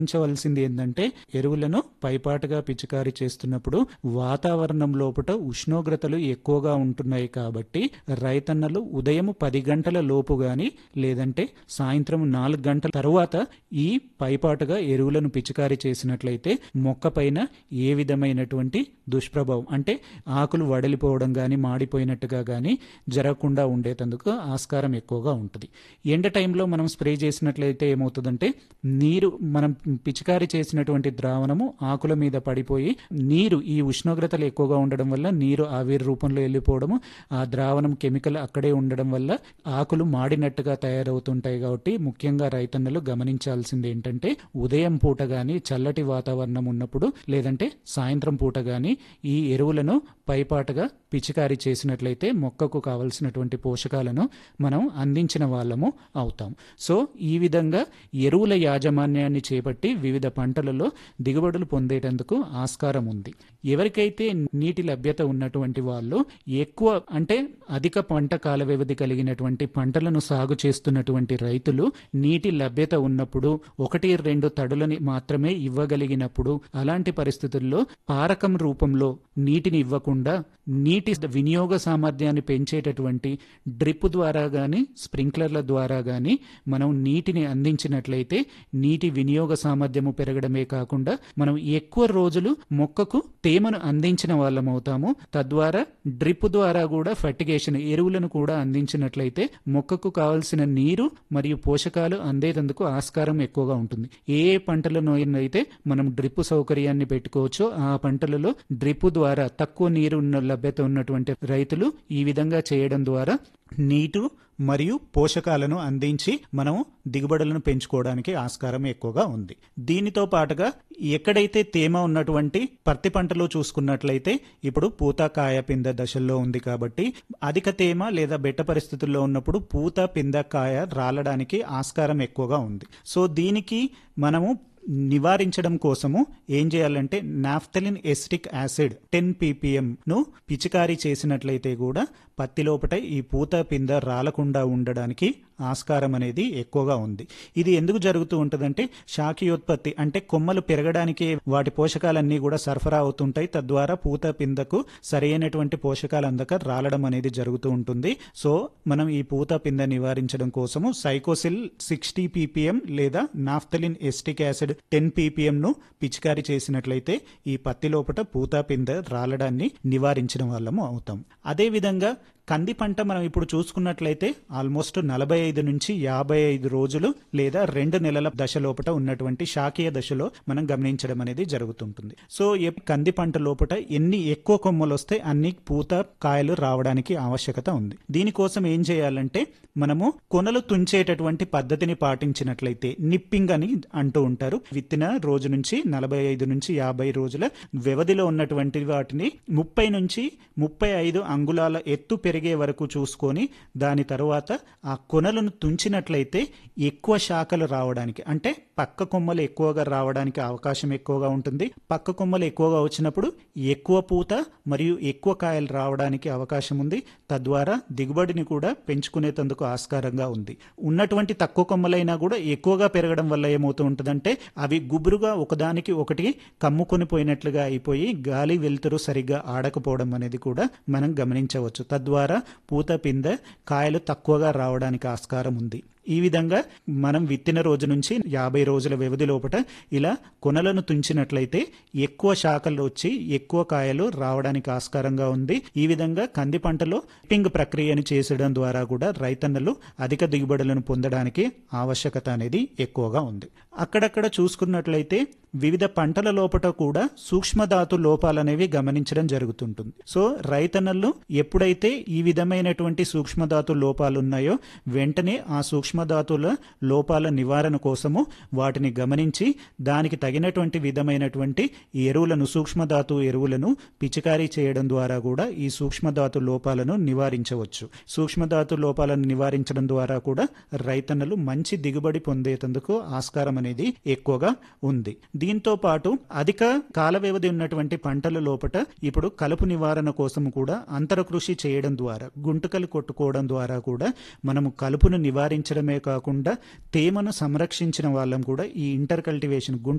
గమనించవలసింది ఏంటంటే ఎరువులను పైపాటుగా పిచికారీ చేస్తున్నప్పుడు వాతావరణం లోపల ఉష్ణోగ్రతలు ఎక్కువగా ఉంటున్నాయి కాబట్టి రైతన్నలు ఉదయం పది గంటల లోపు గాని లేదంటే సాయంత్రం నాలుగు గంటల తరువాత ఈ పైపాటుగా ఎరువులను పిచికారీ చేసినట్లయితే మొక్క పైన ఏ విధమైనటువంటి దుష్ప్రభావం అంటే ఆకులు వడలిపోవడం గాని మాడిపోయినట్టుగా గాని జరగకుండా ఉండేటందుకు ఆస్కారం ఎక్కువగా ఉంటుంది ఎండ టైంలో మనం స్ప్రే చేసినట్లయితే ఏమవుతుందంటే నీరు మనం పిచికారీ చేసినటువంటి ద్రావణము ఆకుల మీద పడిపోయి నీరు ఈ ఉష్ణోగ్రతలు ఎక్కువగా ఉండడం వల్ల నీరు ఆవిరి రూపంలో వెళ్ళిపోవడము ఆ ద్రావణం కెమికల్ అక్కడే ఉండడం వల్ల ఆకులు మాడినట్టుగా తయారవుతుంటాయి కాబట్టి ముఖ్యంగా రైతన్నలు గమనించాల్సింది ఏంటంటే ఉదయం పూట గాని చల్లటి వాతావరణం ఉన్నప్పుడు లేదంటే సాయంత్రం పూట గాని ఈ ఎరువులను పైపాటుగా పిచికారీ చేసినట్లయితే మొక్కకు కావలసినటువంటి పోషకాలను మనం అందించిన వాళ్ళము అవుతాం సో ఈ విధంగా ఎరువుల యాజమాన్యాన్ని చేపట్టి వివిధ పంటలలో దిగుబడులు పొందేటందుకు ఆస్కారం ఉంది ఎవరికైతే నీటి లభ్యత ఉన్నటువంటి వాళ్ళు ఎక్కువ అంటే అధిక పంట కాల వ్యవధి కలిగినటువంటి పంటలను సాగు చేస్తున్నటువంటి రైతులు నీటి లభ్యత ఉన్నప్పుడు ఒకటి రెండు తడులని మాత్రమే ఇవ్వగలిగినప్పుడు అలాంటి పరిస్థితుల్లో పారకం రూపంలో నీటిని ఇవ్వకుండా నీటి వినియోగ సామర్థ్యాన్ని పెంచేటటువంటి డ్రిప్ ద్వారా గాని స్ప్రింక్లర్ల ద్వారా గాని మనం నీటిని అందించినట్లయితే నీటి వినియోగ సామర్థ్యము పెరగడమే కాకుండా మనం ఎక్కువ రోజులు మొక్కకు తేమను అందించిన వాళ్ళం అవుతాము తద్వారా డ్రిప్ ద్వారా కూడా ఫర్టిగేషన్ ఎరువులను కూడా అందించినట్లయితే మొక్కకు కావలసిన నీరు మరియు పోషకాలు అందేటందుకు ఆస్కారం ఎక్కువగా ఉంటుంది ఏ ఏ పంటలను అయితే మనం డ్రిప్ సౌకర్యాన్ని పెట్టుకోవచ్చో ఆ పంటలలో డ్రిప్ ద్వారా తక్కువ నీరు ఉన్న లభ్యత ఉన్నటువంటి రైతులు ఈ విధంగా చేయడం ద్వారా నీటు మరియు పోషకాలను అందించి మనం దిగుబడులను పెంచుకోవడానికి ఆస్కారం ఎక్కువగా ఉంది దీనితో పాటుగా ఎక్కడైతే తేమ ఉన్నటువంటి పత్తి పంటలో చూసుకున్నట్లయితే ఇప్పుడు పూత కాయ పింద దశల్లో ఉంది కాబట్టి అధిక తేమ లేదా బెట్ట పరిస్థితుల్లో ఉన్నప్పుడు పూత పింద కాయ రాలడానికి ఆస్కారం ఎక్కువగా ఉంది సో దీనికి మనము నివారించడం కోసము ఏం చేయాలంటే naphthalene acetic acid ten PPM ను పిచికారీ చేసినట్లయితే కూడా పత్తి లోపట ఈ పూత పింద రాలకుండా ఉండడానికి ఆస్కారం అనేది ఎక్కువగా ఉంది ఇది ఎందుకు జరుగుతూ ఉంటుందంటే శాఖీయోత్పత్తి అంటే కొమ్మలు పెరగడానికి వాటి పోషకాలన్నీ కూడా సరఫరా అవుతుంటాయి తద్వారా పూత పిందకు సరైనటువంటి పోషకాలు అందక రాలడం అనేది జరుగుతూ ఉంటుంది సో మనం ఈ పూత పింద నివారించడం కోసము సైకోసిల్ సిక్స్టీ పీపీఎం లేదా naphthalene acetic acid ten PPM ను పిచికారీ చేసినట్లయితే ఈ పత్తి లోపట పూత పింద రాలడాన్ని నివారించడం వాళ్ళము అవుతాం అదే విధంగా కంది పంట మనం ఇప్పుడు చూసుకున్నట్లయితే ఆల్మోస్ట్ నలభై ఐదు నుంచి యాభై ఐదు రోజులు లేదా రెండు నెలల దశ లోపల ఉన్నటువంటి శాఖీయ దశలో మనం గమనించడం అనేది జరుగుతుంటుంది సో ఈ కంది పంట లోపల ఎన్ని ఎక్కువ కొమ్మలు వస్తే అన్ని పూత కాయలు రావడానికి ఆవశ్యకత ఉంది దీనికోసం ఏం చేయాలంటే మనము కొనలు తుంచేటటువంటి పద్ధతిని పాటించినట్లయితే నిప్పింగ్ అని అంటూ ఉంటారు విత్తిన రోజు నుంచి నలభై ఐదు నుంచి యాభై రోజుల వ్యవధిలో ఉన్నటువంటి వాటిని ముప్పై నుంచి ముప్పై ఐదు అంగుళాల ఎత్తు పెరిగే వరకు చూసుకొని దాని తరువాత ఆ కొనలను తుంచినట్లయితే ఎక్కువ శాఖలు రావడానికి అంటే పక్క కొమ్మలు ఎక్కువగా రావడానికి అవకాశం ఎక్కువగా ఉంటుంది పక్క కొమ్మలు ఎక్కువగా వచ్చినప్పుడు ఎక్కువ పూత మరియు ఎక్కువ కాయలు రావడానికి అవకాశం ఉంది తద్వారా దిగుబడిని కూడా పెంచుకునేందుకు ఆస్కారంగా ఉంది ఉన్నటువంటి తక్కువ కొమ్మలైనా కూడా ఎక్కువగా పెరగడం వల్ల ఏమవుతూ ఉంటుందంటే అవి గుబురుగా ఒకదానికి ఒకటి కమ్ముకొని పోయినట్లుగా అయిపోయి గాలి వెలుతురు సరిగ్గా ఆడకపోవడం అనేది కూడా మనం గమనించవచ్చు తద్వారా పూత పింద కాయలు తక్కువగా రావడానికి ఆస్కారం ఉంది ఈ విధంగా మనం విత్తిన రోజు నుంచి యాభై రోజుల వ్యవధి లోపల ఇలా కొనలను తుంచినట్లయితే ఎక్కువ శాఖలు వచ్చి ఎక్కువ కాయలు రావడానికి ఆస్కారంగా ఉంది ఈ విధంగా కంది పంటలో పింగ్ ప్రక్రియను చేసడం ద్వారా కూడా రైతన్నలు అధిక దిగుబడులను పొందడానికి ఆవశ్యకత అనేది ఎక్కువగా ఉంది అక్కడక్కడ చూసుకున్నట్లయితే వివిధ పంటల లోపల కూడా సూక్ష్మధాతు లోపాలనేవి గమనించడం జరుగుతుంటుంది సో రైతన్నలు ఎప్పుడైతే ఈ విధమైనటువంటి సూక్ష్మధాతు లోపాలు ఉన్నాయో వెంటనే ఆ సూక్ష్మధాతుల లోపాల నివారణ కోసము వాటిని గమనించి దానికి తగినటువంటి విధమైనటువంటి ఎరువులను సూక్ష్మధాతు ఎరువులను పిచికారీ చేయడం ద్వారా కూడా ఈ సూక్ష్మధాతు లోపాలను నివారించవచ్చు సూక్ష్మధాతు లోపాలను నివారించడం ద్వారా కూడా రైతన్నలు మంచి దిగుబడి పొందేందుకు ఆస్కారం అనేది ఎక్కువగా ఉంది దీంతో పాటు అధిక కాల వ్యవధి ఉన్నటువంటి పంటల లోపట ఇప్పుడు కలుపు నివారణ కోసం కూడా అంతర కృషి చేయడం ద్వారా గుంటకలు కొట్టుకోవడం ద్వారా కూడా మనము కలుపును నివారించడమే కాకుండా తేమను సంరక్షించిన వాళ్ళం కూడా ఈ ఇంటర్ కల్టివేషన్